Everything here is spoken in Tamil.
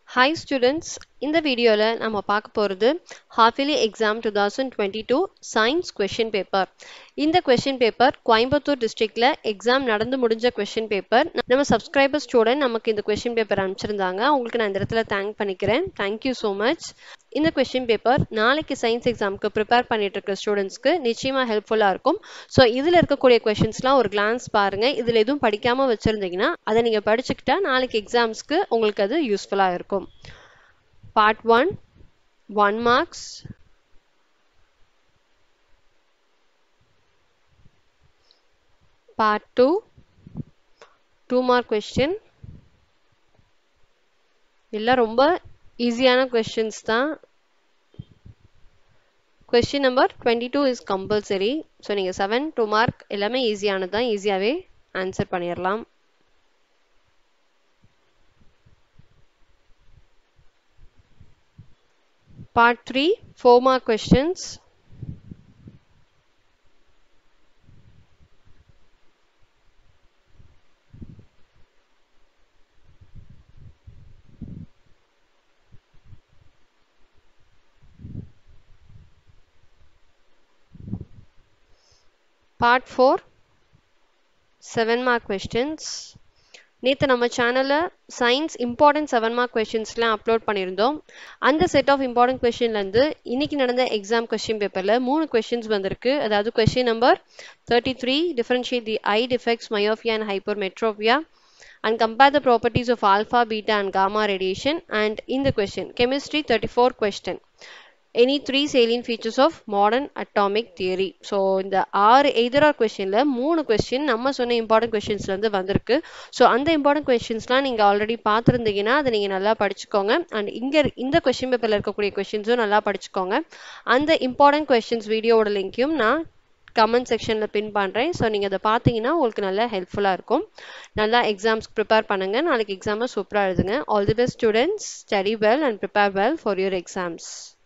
ஹாய் ஸ்டூடெண்ட்ஸ் இந்த வீடியோவில் நம்ம பார்க்க போகிறது half yearly exam two thousand twenty two science question paper இந்த கொஷின் பேப்பர் கோயம்புத்தூர் டிஸ்ட்ரிக்டில் எக்ஸாம் நடந்து முடிஞ்ச கொஷின் பேப்பர் நம்ம சப்ஸ்கிரைபர் ஸ்டூடெண்ட் நமக்கு இந்த கொஷின் பேப்பர் அனுப்பிச்சிருந்தாங்க அவங்களுக்கு நான் இந்த இடத்துல தேங்க் பண்ணிக்கிறேன் தேங்க்யூ ஸோ மச் இந்த கொஷின் பேப்பர் நாளைக்கு சயின்ஸ் எக்ஸாமுக்கு ப்ரிப்பேர் பண்ணிட்டு இருக்க ஸ்டூடெண்ட்ஸ்க்கு நிச்சயமாக ஹெல்ப்ஃபுல்லாக இருக்கும் ஸோ இதில் இருக்கக்கூடிய கொஷின்ஸ்லாம் ஒரு கிளான்ஸ் பாருங்கள் இதில் எதுவும் படிக்காமல் வச்சுருந்தீங்கன்னா அதை நீங்கள் படிச்சுக்கிட்டா நாளைக்கு எக்ஸாம்ஸ்க்கு உங்களுக்கு அது யூஸ்ஃபுல்லாக இருக்கும் part one one marks part two two mark question எல்லாம் ரொம்ப ஈஸியான கொஸ்டின்ஸ் தான் question number twenty two is compulsory so நீங்கள் செவன் டூ மார்க் எல்லாமே ஈஸியானது தான் ஈஸியாகவே ஆன்சர் பண்ணிடலாம் Part 3, 4 mark questions. Part 4, 7 mark questions. நேற்று நம்ம சேனலில் சயின்ஸ் இம்பார்ட்டன்ட் செவன் மார்க் கொஷின்ஸ்லாம் அப்லோட் பண்ணியிருந்தோம் அந்த செட் ஆஃப் இம்பார்ட்டன்ட் கொஷின்லேருந்து இன்னைக்கு நடந்த எக்ஸாம் கொஷின் பேப்பரில் மூணு கொஷின்ஸ் வந்திருக்கு அதாவது question number thirty three differentiate the eye defects myopia and hypermetropia and compare the properties of alpha, beta and gamma radiation and in the question chemistry 34 question any three salient features of modern atomic theory so இந்த ஆறு எய்தர் ஆர் கொஸ்டினில் மூணு கொஸ்டின் நம்ம சொன்ன இம்பார்ட்டன்ட் கொஸ்டின்ஸ்லேருந்து வந்திருக்கு ஸோ அந்த இம்பார்ட்டன்ட் கொஸ்டின்ஸ்லாம் நீங்கள் ஆல்ரெடி பார்த்துருந்தீங்கன்னா அதை நீங்கள் நல்லா படிச்சுக்கோங்க அண்ட் இங்கே இந்த கொஸ்டின் பேப்பரில் இருக்கக்கூடிய கொஸ்டின்ஸும் நல்லா படிச்சுக்கோங்க அந்த இம்பார்ட்டன்ட் கொஸ்டின்ஸ் வீடியோவோட லிங்க்கையும் நான் கமெண்ட் செக்ஷனில் பின் பண்ணுறேன் ஸோ நீங்கள் அதை பார்த்தீங்கன்னா உங்களுக்கு நல்லா ஹெல்ப்ஃபுல்லாக இருக்கும் நல்லா எக்ஸாம்ஸ்க்கு ப்ரிப்பேர் பண்ணுங்கள் நாளைக்கு எக்ஸாமை சூப்பராக எழுதுங்க all the best students study well and prepare well for your exams